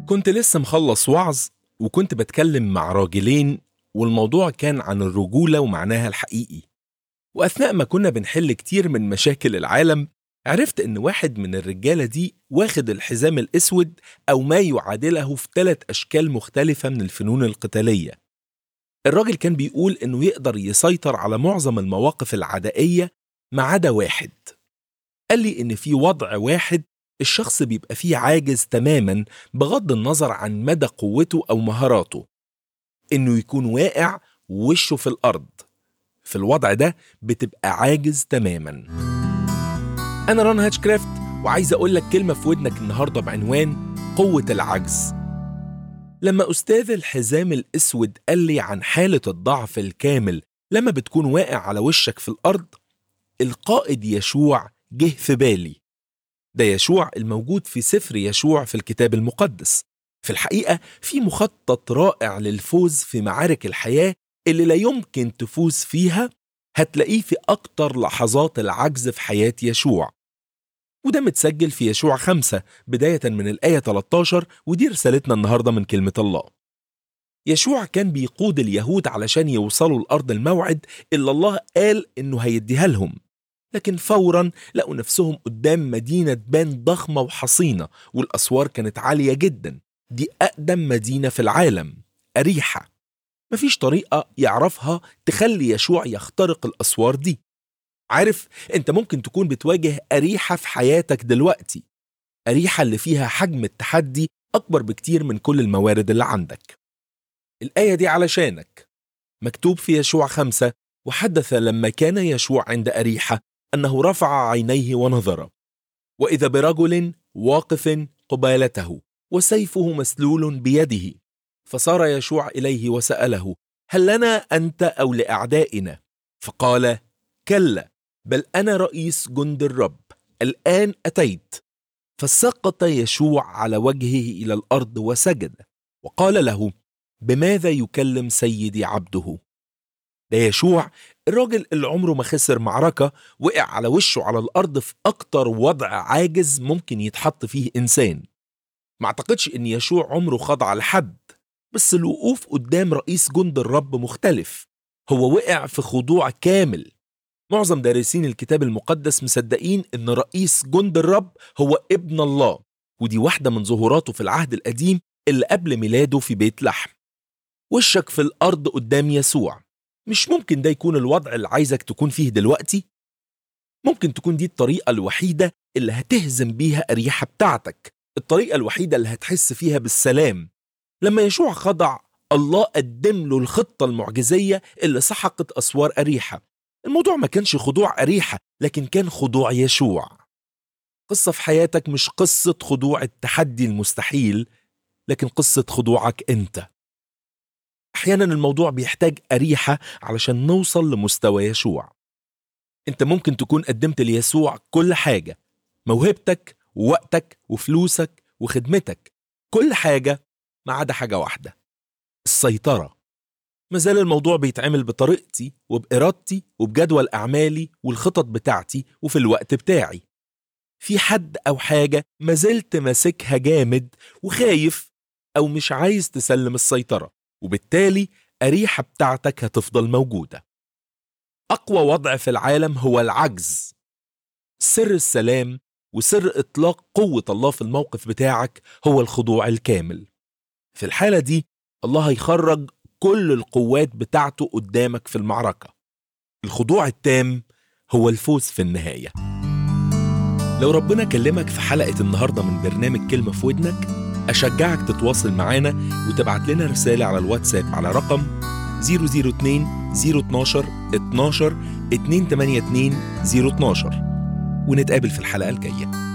كنت لسه مخلص وعظ وكنت بتكلم مع راجلين والموضوع كان عن الرجولة ومعناها الحقيقي وأثناء ما كنا بنحل كتير من مشاكل العالم عرفت إن واحد من الرجالة دي واخد الحزام الأسود أو ما يعادله في ثلاث أشكال مختلفة من الفنون القتالية الراجل كان بيقول إنه يقدر يسيطر على معظم المواقف العدائية ما عدا واحد قال لي إن في وضع واحد الشخص بيبقى فيه عاجز تماما بغض النظر عن مدى قوته أو مهاراته إنه يكون واقع وشه في الأرض في الوضع ده بتبقى عاجز تماما أنا ران هاتشكرافت وعايز أقول لك كلمة في ودنك النهاردة بعنوان قوة العجز لما أستاذ الحزام الأسود قال لي عن حالة الضعف الكامل لما بتكون واقع على وشك في الأرض القائد يشوع جه في بالي ده يشوع الموجود في سفر يشوع في الكتاب المقدس في الحقيقة في مخطط رائع للفوز في معارك الحياة اللي لا يمكن تفوز فيها هتلاقيه في أكتر لحظات العجز في حياة يشوع وده متسجل في يشوع خمسة بداية من الآية 13 ودي رسالتنا النهاردة من كلمة الله يشوع كان بيقود اليهود علشان يوصلوا لأرض الموعد اللي الله قال إنه هيديها لهم لكن فورا لقوا نفسهم قدام مدينة تبان ضخمة وحصينة والأسوار كانت عالية جدا دي أقدم مدينة في العالم أريحة مفيش طريقة يعرفها تخلي يشوع يخترق الأسوار دي عارف انت ممكن تكون بتواجه أريحة في حياتك دلوقتي أريحة اللي فيها حجم التحدي أكبر بكتير من كل الموارد اللي عندك الآية دي علشانك مكتوب في يشوع خمسة وحدث لما كان يشوع عند أريحة أنه رفع عينيه ونظر وإذا برجل واقف قبالته وسيفه مسلول بيده فصار يشوع إليه وسأله هل لنا أنت أو لأعدائنا فقال كلا بل أنا رئيس جند الرب الآن أتيت فسقط يشوع على وجهه إلى الأرض وسجد وقال له بماذا يكلم سيدي عبده ده يشوع الراجل اللي عمره ما خسر معركة وقع على وشه على الأرض في أكتر وضع عاجز ممكن يتحط فيه إنسان ما اعتقدش إن يشوع عمره خضع لحد بس الوقوف قدام رئيس جند الرب مختلف هو وقع في خضوع كامل معظم دارسين الكتاب المقدس مصدقين إن رئيس جند الرب هو ابن الله ودي واحدة من ظهوراته في العهد القديم اللي قبل ميلاده في بيت لحم وشك في الأرض قدام يسوع مش ممكن ده يكون الوضع اللي عايزك تكون فيه دلوقتي ممكن تكون دي الطريقة الوحيدة اللي هتهزم بيها أريحة بتاعتك الطريقة الوحيدة اللي هتحس فيها بالسلام لما يشوع خضع الله قدم له الخطة المعجزية اللي سحقت أسوار أريحة الموضوع ما كانش خضوع أريحة لكن كان خضوع يشوع قصة في حياتك مش قصة خضوع التحدي المستحيل لكن قصة خضوعك أنت أحيانا الموضوع بيحتاج أريحة علشان نوصل لمستوى يشوع أنت ممكن تكون قدمت ليسوع كل حاجة موهبتك ووقتك وفلوسك وخدمتك كل حاجة ما عدا حاجة واحدة السيطرة مازال الموضوع بيتعمل بطريقتي وبإرادتي وبجدول أعمالي والخطط بتاعتي وفي الوقت بتاعي في حد أو حاجة مازلت ماسكها جامد وخايف أو مش عايز تسلم السيطرة وبالتالي أريحة بتاعتك هتفضل موجودة أقوى وضع في العالم هو العجز سر السلام وسر إطلاق قوة الله في الموقف بتاعك هو الخضوع الكامل في الحالة دي الله هيخرج كل القوات بتاعته قدامك في المعركة الخضوع التام هو الفوز في النهاية لو ربنا كلمك في حلقة النهاردة من برنامج كلمة في ودنك أشجعك تتواصل معانا وتبعت لنا رسالة على الواتساب على رقم 002 012 12 282 012 ونتقابل في الحلقة الجاية